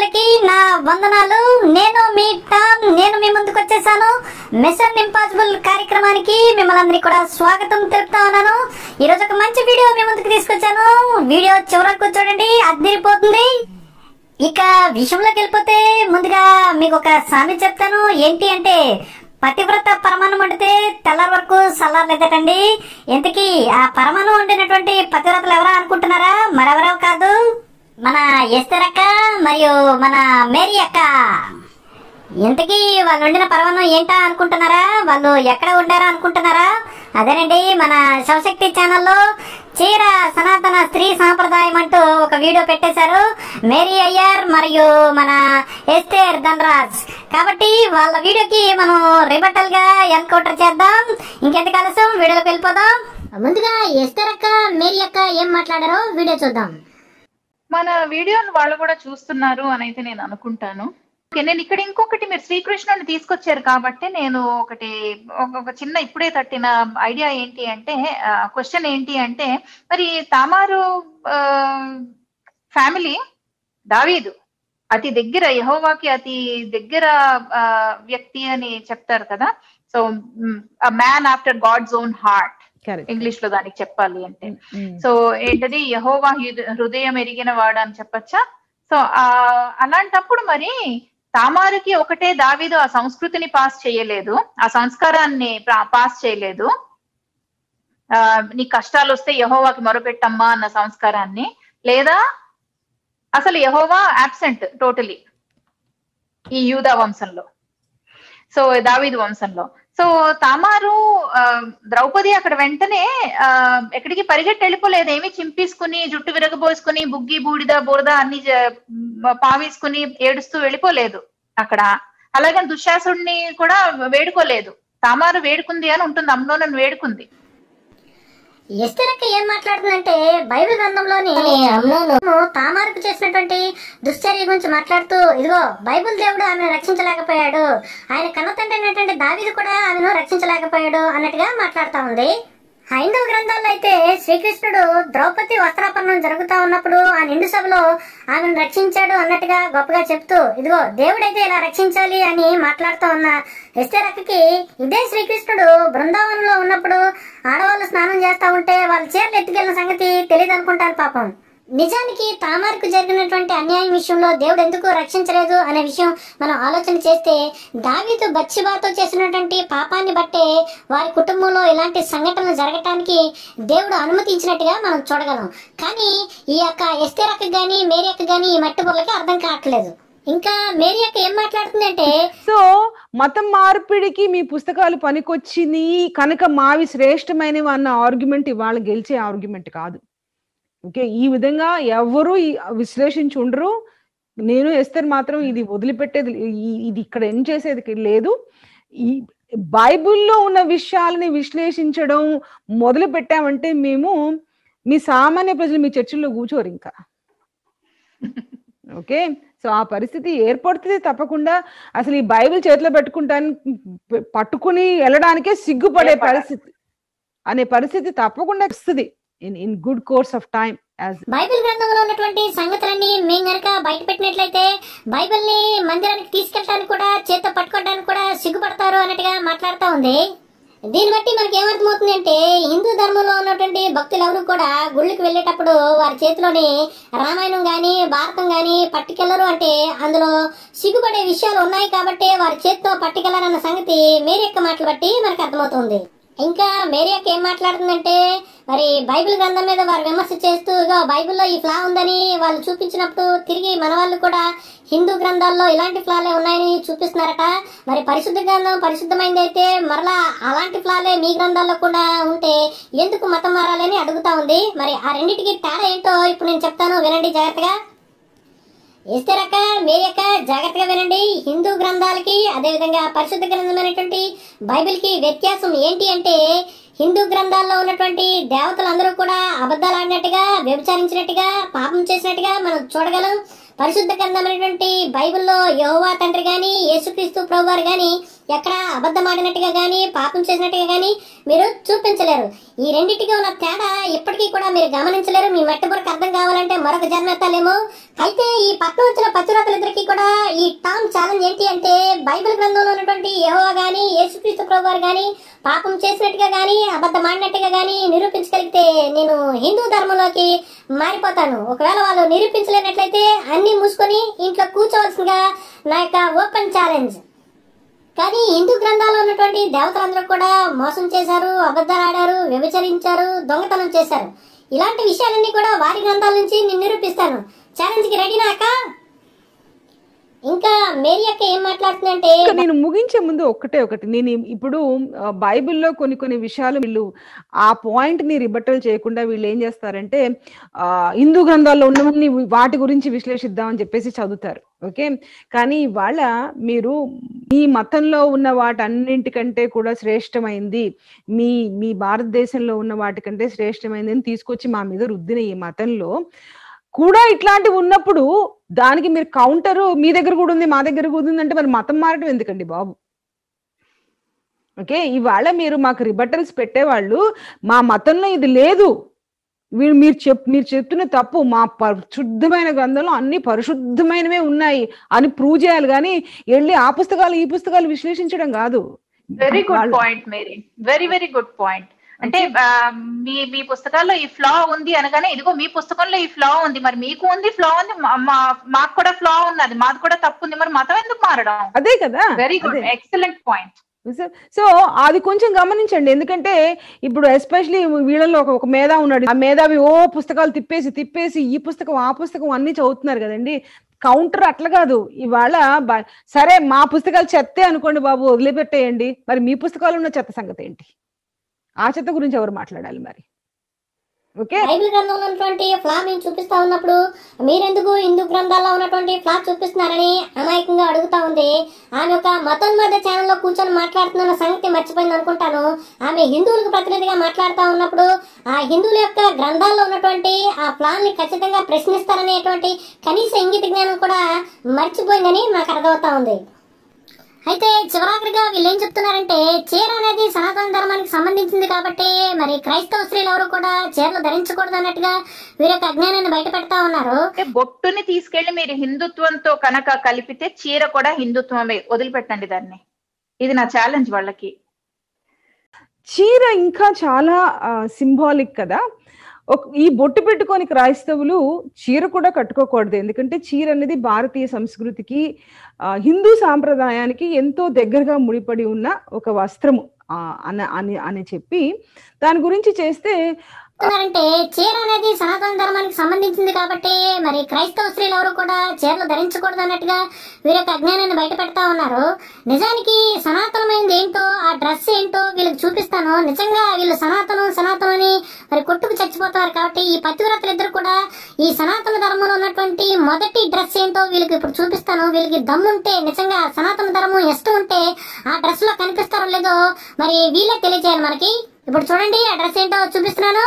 ప్రేక్షకులకి నా వందనాలు నేను మీ టామ్ నేను మీ ముందుకు వచ్చేసాను మిషన్ ఇంపాసిబుల్ కార్యక్రమానికి మిమ్మల్ని అందరికీ కూడా స్వాగతం తెలుపుతా ఉన్నాను ఈ రోజు ఒక మంచి వీడియో మీ ముందుకు తీసుకొచ్చాను వీడియో చివరకు చూడండి అద్దరిపోతుంది ఇక విషయంలోకి వెళ్ళిపోతే ముందుగా మీకు ఒక సామెత చెప్తాను ఏంటి అంటే పతివ్రత పరమాణం వండితే తెల్లారి వరకు సల్లారలేదటండి ఇంతకీ ఆ పరమాణం వండినటువంటి పతివ్రతలు ఎవరా అనుకుంటున్నారా మరెవరో కాదు మన ఎస్తరక్క మరియు మన మేరీ అక్క ఇంతకీ వాళ్ళు వండిన పరమాణం ఏంటా అనుకుంటున్నారా వాళ్ళు ఎక్కడ ఉండారా అనుకుంటున్నారా అదేనండి మన శివశక్తి ఛానల్లో చీర సనాతన స్త్రీ సాంప్రదాయం అంటూ ఒక వీడియో పెట్టేశారు మేరీ అయ్యర్ మరియు మన ఎస్తేర్ ధనరాజ్ కాబట్టి వాళ్ళ వీడియోకి మనం రిబటల్ గా ఎన్కౌంటర్ చేద్దాం ఇంకెంత ఆలస్యం వీడియోలోకి వెళ్ళిపోదాం ముందుగా ఎస్తేర్ అక్క మేరీ అక్క ఏం మాట్లాడారో వీడియో చూద్దాం మన వీడియోని వాళ్ళు కూడా చూస్తున్నారు అని అయితే నేను అనుకుంటాను ఓకే, నేను ఇక్కడ ఇంకొకటి మీరు శ్రీకృష్ణుని తీసుకొచ్చారు కాబట్టి నేను ఒకటి ఒక- ఒక చిన్న ఇప్పుడే తట్టిన ఐడియా ఏంటి అంటే క్వశ్చన్ ఏంటి అంటే మరి తామారు ఫ్యామిలీ దావీదు అతి దగ్గర యహోవాకి అతి దగ్గర ఆ, వ్యక్తి అని చెప్తారు కదా so man after God's own heart correct English లో దానికి చెప్పాలి అంటే సో ఏంటది యహోవా హృద- హృదయం ఎరిగిన వాడు అని చెప్పచ్చా సో ఆ అలాంటప్పుడు మరి తామారుకి ఒకటే దావీదు ఆ సంస్కృతిని పాస్ చేయలేదు ఆ సంస్కారాన్ని పా- పాస్ చేయలేదు ఆ నీ కష్టాలు వస్తే యహోవాకి మొరపెట్టమ్మా అన్న సంస్కారాన్ని లేదా అసలు యహోవా అబ్సెంట్ టోటలీ ఈ యూదా వంశంలో సో దావీదు వంశంలో సో తామారు ఆ, ద్రౌపది అక్కడ వెంటనే ఆ, ఎక్కడికి పరిగెట్టి వెళ్ళిపోలేదు ఏమి చింపేసుకుని జుట్టు విరగబోసుకుని బుగ్గి బూడిద బురద అన్ని జ- మ- పావేసుకుని ఏడుస్తూ వెళ్ళిపోలేదు అక్కడ అలాగే దుశ్శాసుడిని కూడా వేడుకోలేదు తామారు వేడుకుంది అని ఉంటుంది అమ్నోనని వేడుకుంది ఎస్తరక్క ఏం మాట్లాడుతుందంటే బైబిల్ గ్రంథంలోని అమ్నోను తామారుకు చేసినటువంటి దుశ్చర్య గురించి మాట్లాడుతూ ఇదిగో బైబిల్ దేవుడు ఆమెను రక్షించలేకపోయాడు ఆయన కన్న తండ్రి అయినటువంటి దావీదు కూడా ఆమెను రక్షించలేకపోయాడు అన్నట్టుగా మాట్లాడుతా ఉంది హైందవ గ్రంథాల్లో అయితే శ్రీకృష్ణుడు ద్రౌపది వస్త్రాపరణం జరుగుతా ఉన్నప్పుడు ఆ నిండు సభలో ఆమెను రక్షించాడు అన్నట్టుగా గొప్పగా చెప్తూ ఇదిగో దేవుడైతే ఇలా రక్షించాలి అని మాట్లాడుతూ ఉన్న ఎస్తేరక్కకి ఇదే శ్రీకృష్ణుడు బృందావనంలో ఉన్నప్పుడు ఆడవాళ్ళు స్నానం చేస్తా ఉంటే వాళ్ళ చీరలు ఎత్తుకెళ్ళిన సంగతి తెలియదు అనుకుంటాను పాపం నిజానికి తామార్కు జరిగినటువంటి అన్యాయం విషయంలో దేవుడు ఎందుకు రక్షించలేదు అనే విషయం మనం ఆలోచన చేస్తే దావీదు బత్సిబాతో చేసినటువంటి పాపాన్ని బట్టే వారి కుటుంబంలో ఇలాంటి సంఘటనలు జరగటానికి దేవుడు అనుమతించినట్టుగా మనం చూడగలం కానీ ఈ యొక్క ఎస్తేరక్క గాని మేరీ అక్క గాని ఈ మట్టి బుర్రలకి అర్థం కావట్లేదు ఇంకా మేరీ అక్క ఏం మాట్లాడుతుందంటే సో మతం మార్పిడికి మీ పుస్తకాలు పనికొచ్చింది కనుక మావి శ్రేష్టమైనవి అన్న ఆర్గ్యుమెంట్ ఇవాళ గెలిచే ఆర్గ్యుమెంట్ కాదు ఓకే ఈ విధంగా ఎవరు విశ్లేషించి ఉండరు నేను ఎస్తర్ మాత్రం ఇది వదిలిపెట్టేది ఈ- ఇది ఇక్కడ ఏం చేసేది లేదు ఈ బైబిల్లో ఉన్న విషయాలని విశ్లేషించడం మొదలు పెట్టామంటే మేము మీ సామాన్య ప్రజలు మీ చర్చిల్లో కూర్చోరు ఇంకా ఓకే సో ఆ పరిస్థితి ఏర్పడుతుంది తప్పకుండా అసలు ఈ బైబిల్ చేతిలో పెట్టుకుంటాను పట్టుకుని వెళ్ళడానికే సిగ్గుపడే భయపడాలి. పరిస్థితి అనే పరిస్థితి తప్పకుండా వస్తుంది in in good course of time as Bible గ్రంథంలో ఉన్నటువంటి సంగతులన్నీ మేము గనక బయట పెట్టినట్లయితే బైబిల్ ని మందిరానికి తీసుకెళ్ళడానికి కూడా చేత్తో పట్టుకోవడానికి కూడా సిగ్గుపడతారు అన్నట్టుగా మాట్లాడుతూ ఉంది దీన్ని బట్టి మనకి ఏమర్థమవుతుంది అంటే హిందూ ధర్మంలో ఉన్నటువంటి భక్తులు ఎవరు కూడా గుళ్ళకి వెళ్ళేటప్పుడు వారి చేతిలోని రామాయణం గాని భారతం గాని పట్టుకెళ్లరు అంటే అందులో సిగ్గుపడే విషయాలు ఉన్నాయి కాబట్టి వారి చేతితో పట్టుకెళ్లారన్న సంగతి మేరీ యొక్క మాటలు బట్టి మనకు అర్థమవుతుంది ఇంకా మేరీ అక్క ఏం మాట్లాడుతుందంటే మరి బైబిల్ గ్రంథం మీద వారు విమర్శ చేస్తూ ఇగో బైబిల్లో ఈ ఫ్లా ఉందని వాళ్ళు చూపించినప్పుడు తిరిగి మన వాళ్ళు కూడా హిందూ గ్రంథాల్లో ఇలాంటి ఫ్లాలే ఉన్నాయని చూపిస్తున్నారట మరి పరిశుద్ధ గ్రంథం పరిశుద్ధమైంది అయితే మరలా అలాంటి ఫ్లాలే మీ గ్రంథాల్లో కూడా ఉంటే ఎందుకు మతం మారాలని అడుగుతా ఉంది మరి ఆ రెండింటికి తేడా ఏంటో ఇప్పుడు నేను చెప్తాను వినండి జాగ్రత్తగా ఇస్తారక్క మీరక్క జాగ్రత్తగా వినండి హిందూ గ్రంథాలకి అదేవిధంగా పరిశుద్ధ గ్రంథమైనటువంటి బైబిల్ కి వ్యత్యాసం ఏంటి అంటే హిందూ గ్రంథాల్లో ఉన్నటువంటి దేవతలందరూ కూడా అబద్ధాలు ఆడినట్టుగా వ్యభిచారించినట్టుగా పాపం చేసినట్టుగా మనం చూడగలం పరిశుద్ధ గ్రంథమైనటువంటి బైబిల్లో యెహోవా తండ్రి గాని యేసుక్రీస్తు ప్రభు వారు గాని ఎక్కడ అబద్ధం ఆడినట్టుగా గానీ పాపం చేసినట్టుగా గానీ మీరు చూపించలేరు ఈ రెండింటికి ఉన్న తేడా ఇప్పటికీ కూడా మీరు గమనించలేరు మీ మట్టి బురకు అర్థం కావాలంటే మరొక జన్మెత్తాలేమో అయితే ఈ పక్కన వచ్చిన పతివ్రతలిద్దరికి కూడా ఈ టామ్ ఛాలెంజ్ ఏంటి అంటే బైబిల్ గ్రంథంలో ఉన్నటువంటి యెహోవా గానీ యేసుక్రీస్తు ప్రభు వారు గానీ పాపం చేసినట్టుగా గానీ అబద్ధం ఆడినట్టుగా గానీ నిరూపించగలిగితే నేను హిందూ ధర్మంలోకి మారిపోతాను ఒకవేళ వాళ్ళు నిరూపించలేనట్లయితే అన్ని మూసుకొని ఇంట్లో కూర్చోవలసిందిగా నా యొక్క ఓపెన్ ఛాలెంజ్ కానీ హిందూ గ్రంథాల్లో ఉన్నటువంటి దేవతలందరూ కూడా మోసం చేశారు అబద్ధాలు ఆడారు వ్యభిచరించారు దొంగతనం చేశారు ఇలాంటి విషయాలన్నీ కూడా వారి గ్రంథాల నుంచి నేను నిరూపిస్తాను ఛాలెంజ్ కి రెడీనా అక్క ఇంకా మేరీ అక్క ఏం మాట్లాడుతుందంటే ఇంకా నేను ముగించే ముందు ఒక్కటే ఒకటి నేను ఇప్పుడు ఆ, బైబిల్లో కొన్ని కొన్ని విషయాలు వీళ్ళు ఆ పాయింట్ ని రిబట్టల్ చేయకుండా వీళ్ళు ఏం చేస్తారంటే ఆ హిందూ గ్రంథాల్లో ఉన్నవన్నీ వాటి గురించి విశ్లేషిద్దామని చెప్పేసి చదువుతారు ఓకే కానీ ఇవాళ మీరు మీ మతంలో ఉన్న వాటన్నింటికంటే కూడా శ్రేష్టమైంది మీ మీ భారతదేశంలో ఉన్న వాటికంటే శ్రేష్టమైంది అని తీసుకొచ్చి మా మీద రుద్దిన ఈ మతంలో కూడా ఇట్లాంటివి ఉన్నప్పుడు దానికి మీరు కౌంటర్ మీ దగ్గర కూడా ఉంది మా దగ్గర కూడా ఉంది అంటే మరి మతం మారడం ఎందుకండి బాబు ఓకే ఇవాళ మీరు మాకు రిబటల్స్ పెట్టేవాళ్ళు మా మతంలో ఇది లేదు మీరు మీరు చెప్ మీరు చెప్తున్న తప్పు మా పరిశుద్ధమైన గ్రంథంలో అన్ని పరిశుద్ధమైనవే ఉన్నాయి అని ప్రూవ్ చేయాలి కానీ వెళ్ళి ఆ పుస్తకాలు ఈ పుస్తకాలు విశ్లేషించడం కాదు వెరీ గుడ్ వాళ్ళు- point Mary very very good point అంటే ఆ, మీ మీ పుస్తకాల్లో ఈ ఫ్లా ఉంది అనగానే ఇదిగో మీ పుస్తకంలో ఈ ఫ్లా ఉంది మరి మీకు ఉంది ఫ్లా ఉంది మా- మా- మాకు కూడా ఫ్లా ఉన్నది మాది కూడా తప్పు ఉంది మరి మతం ఎందుకు మారడం అదే కదా వెరీ గుడ్ అదే. ఎక్సలెంట్ పాయింట్ సో- సో అది కొంచెం గమనించండి ఎందుకంటే ఇప్పుడు ఎస్పెషలీ వీళ్ళలో ఒక ఒక మేధా ఉన్నాడు ఆ మేధావి ఓ పుస్తకాలు తిప్పేసి తిప్పేసి ఈ పుస్తకం ఆ పుస్తకం అన్ని చదువుతున్నారు కదండి కౌంటర్ అట్లా కాదు ఇవాళ బ- సరే మా పుస్తకాలు చెత్తే అనుకోండి బాబు వదిలిపెట్టేయండి మరి మీ పుస్తకాలు ఉన్న చెత్త సంగతి ఏంటి ఆ చెత్త గురించి ఎవరు మాట్లాడాలి మరి ఓకే బైబిల్ గ్రంథంలో ఉన్నటువంటి ఫ్లా మేము చూపిస్తా ఉన్నప్పుడు మీరెందుకు హిందూ గ్రంథాల్లో ఉన్నటువంటి ఫ్లా చూపిస్తున్నారని అమాయకంగా అడుగుతా ఉంది ఆమె ఒక మతోన్మాద ఛానల్లో కూర్చొని మాట్లాడుతున్న సంగతి మర్చిపోయింది అనుకుంటాను ఆమె హిందువులకు ప్రతినిధిగా మాట్లాడుతూ ఉన్నప్పుడు ఆ హిందువుల యొక్క గ్రంథాల్లో ఉన్నటువంటి ఆ ప్లాన్ ని ఖచ్చితంగా ప్రశ్నిస్తారనేటువంటి కనీస ఇంగిత జ్ఞానం కూడా మర్చిపోయిందని నాకు అర్థమవుతా ఉంది అయితే చివరాఖరిగా వీళ్ళు ఏం చెప్తున్నారంటే చీర అనేది సనాతన ధర్మానికి సంబంధించింది కాబట్టి మరి క్రైస్తవ స్త్రీలు ఎవరు కూడా చీరలు ధరించకూడదు అన్నట్టుగా వీరి యొక్క అజ్ఞానాన్ని బయట పెడతా ఉన్నారు అంటే బొట్టుని తీసుకెళ్లి మీరు హిందుత్వంతో కనుక కలిపితే చీర కూడా హిందుత్వమే వదిలిపెట్టండి దాన్ని ఇది నా ఛాలెంజ్ వాళ్ళకి చీర ఇంకా చాలా సింబాలిక్ కదా ఒక ఈ బొట్టు పెట్టుకొని క్రైస్తవులు చీర కూడా కట్టుకోకూడదు ఎందుకంటే చీర అనేది భారతీయ సంస్కృతికి ఆ, హిందూ సాంప్రదాయానికి ఎంతో దగ్గరగా ముడిపడి ఉన్న ఒక వస్త్రము ఆ, అన అని అని చెప్పి దాని గురించి చేస్తే చెప్తున్నారంటే చీర అనేది సనాతన ధర్మానికి సంబంధించింది కాబట్టి మరి క్రైస్తవ స్త్రీలు ఎవరు కూడా చీరలు ధరించకూడదు అన్నట్టుగా వీరి యొక్క అజ్ఞానాన్ని బయట పెడతా ఉన్నారు నిజానికి సనాతనమైనది ఏంటో ఆ డ్రెస్ ఏంటో వీళ్ళకి చూపిస్తాను నిజంగా వీళ్ళు సనాతనం సనాతనం అని మరి కొట్టుకు చచ్చిపోతారు కాబట్టి ఈ పతివ్రతలు ఇద్దరు కూడా ఈ సనాతన ధర్మంలో ఉన్నటువంటి మొదటి డ్రెస్ ఏంటో వీళ్ళకి ఇప్పుడు చూపిస్తాను వీళ్ళకి దమ్ముంటే నిజంగా సనాతన ధర్మం ఇష్టం ఉంటే ఆ డ్రెస్ లో కనిపిస్తారో లేదో మరి వీళ్ళే తెలియజేయాలి మనకి ఇప్పుడు చూడండి ఆ డ్రెస్ ఏంటో చూపిస్తున్నాను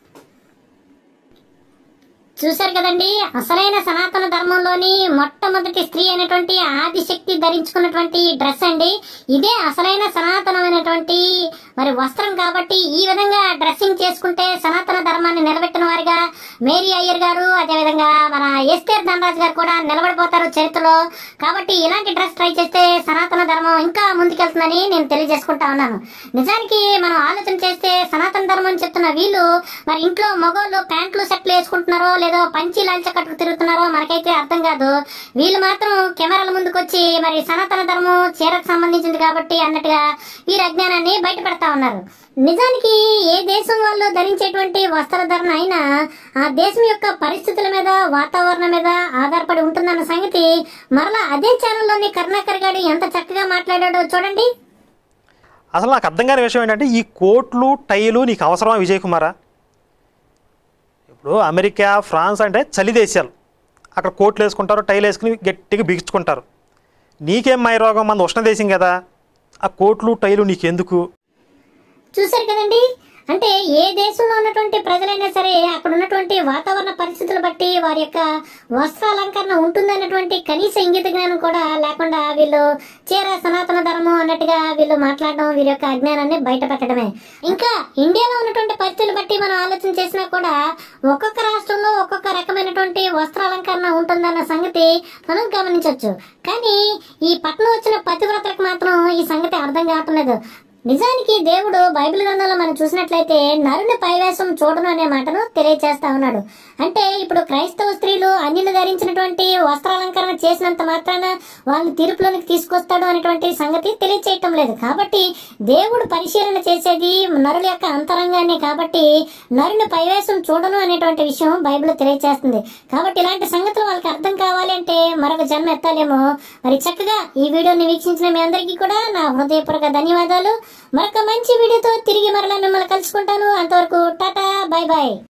చూశారు కదండి అసలైన సనాతన ధర్మంలోని మొట్టమొదటి స్త్రీ అయినటువంటి ఆదిశక్తి ధరించుకున్నటువంటి డ్రెస్ అండి ఇదే అసలైన సనాతనమైనటువంటి మరి వస్త్రం కాబట్టి ఈ విధంగా డ్రెస్సింగ్ చేసుకుంటే సనాతన ధర్మాన్ని నిలబెట్టిన వారిగా మేరీ అయ్యర్ గారు అదేవిధంగా మన ఎస్కేర్ ధనరాజ్ గారు కూడా నిలబడిపోతారు చరిత్రలో కాబట్టి ఇలాంటి డ్రెస్ ట్రై చేస్తే సనాతన ధర్మం ఇంకా ముందుకెళ్తుందని నేను తెలియజేసుకుంటా ఉన్నాను నిజానికి మనం ఆలోచన చేస్తే సనాతన ధర్మం అని చెప్తున్న వీళ్ళు మరి ఇంట్లో మగోళ్ళు ప్యాంట్లు సెట్లు వేసుకుంటున్నారో లేదో పంచి లాల్చ కట్టుకు తిరుగుతున్నారో మనకైతే అర్థం కాదు వీళ్ళు మాత్రం కెమెరాల ముందుకు వచ్చి మరి సనాతన ధర్మం చీరకు సంబంధించింది కాబట్టి అన్నట్టుగా వీరి అజ్ఞానాన్ని బయట పెడతా ఉన్నారు నిజానికి ఏ దేశం వాళ్ళు ధరించేటువంటి వస్త్రధరణ అయినా ఆ దేశం యొక్క పరిస్థితుల మీద వాతావరణం మీద ఆధారపడి ఉంటుందన్న సంగతి మరలా అదే ఛానల్లోని కరుణాకర్ గారు ఎంత చక్కగా మాట్లాడాడో చూడండి అసలు నాకు అర్థం కాని విషయం ఏంటంటే ఈ కోట్లు టైలు నీకు అవసరమా విజయ్ కుమారా ఇప్పుడు అమెరికా ఫ్రాన్స్ అంటే చలి దేశాలు అక్కడ కోట్లు వేసుకుంటారు టైలు వేసుకుని గట్టిగా బిగించుకుంటారు నీకేం మాయ రోగం మన ఉష్ణ దేశం కదా ఆ కోట్లు టైలు నీకెందుకు చూశారు కదండి అంటే ఏ దేశంలో ఉన్నటువంటి ప్రజలైనా సరే అక్కడ ఉన్నటువంటి ఉన్నటువంటి వాతావరణ పరిస్థితులు బట్టి వారి యొక్క వస్త్రాలంకరణ ఉంటుందన్నటువంటి కనీస ఇంగిత జ్ఞానం కూడా లేకుండా వీళ్ళు చీర సనాతన ధర్మం అన్నట్టుగా వీళ్ళు మాట్లాడడం వీరి యొక్క అజ్ఞానాన్ని బయట పెట్టడమే ఇంకా ఇండియాలో ఉన్నటువంటి పరిస్థితులు బట్టి మనం ఆలోచన చేసినా కూడా ఒక్కొక్క రాష్ట్రంలో ఒక్కొక్క రకమైనటువంటి వస్త్రాలంకరణ ఉంటుందన్న సంగతి మనం గమనించవచ్చు కానీ ఈ పట్నం వచ్చిన పతివ్రతలకు మాత్రం ఈ సంగతి అర్థం కావటం లేదు నిజానికి దేవుడు బైబిల్ గ్రంథంలో మనం చూసినట్లయితే నరుని పైవేశం చూడను అనే మాటను తెలియజేస్తా ఉన్నాడు అంటే ఇప్పుడు క్రైస్తవ స్త్రీలు అన్యులు ధరించినటువంటి వస్త్రాలంకరణ చేసినంత మాత్రాన వాళ్ళని తీర్పులోనికి తీసుకొస్తాడు అనేటువంటి సంగతి తెలియచేయటం లేదు కాబట్టి దేవుడు పరిశీలన చేసేది నరుల యొక్క అంతరంగాన్ని కాబట్టి నరుని పైవేశం చూడను అనేటువంటి విషయం బైబిల్ తెలియజేస్తుంది కాబట్టి ఇలాంటి సంగతులు వాళ్ళకి అర్థం కావాలి అంటే మరొక జన్మ ఎత్తాలేమో మరి చక్కగా ఈ వీడియోని వీక్షించిన మీ అందరికీ కూడా నా హృదయపూర్వక ధన్యవాదాలు మరొక మంచి వీడియోతో తిరిగి మరలా మిమ్మల్ని కలుసుకుంటాను అంతవరకు టాటా బై బాయ్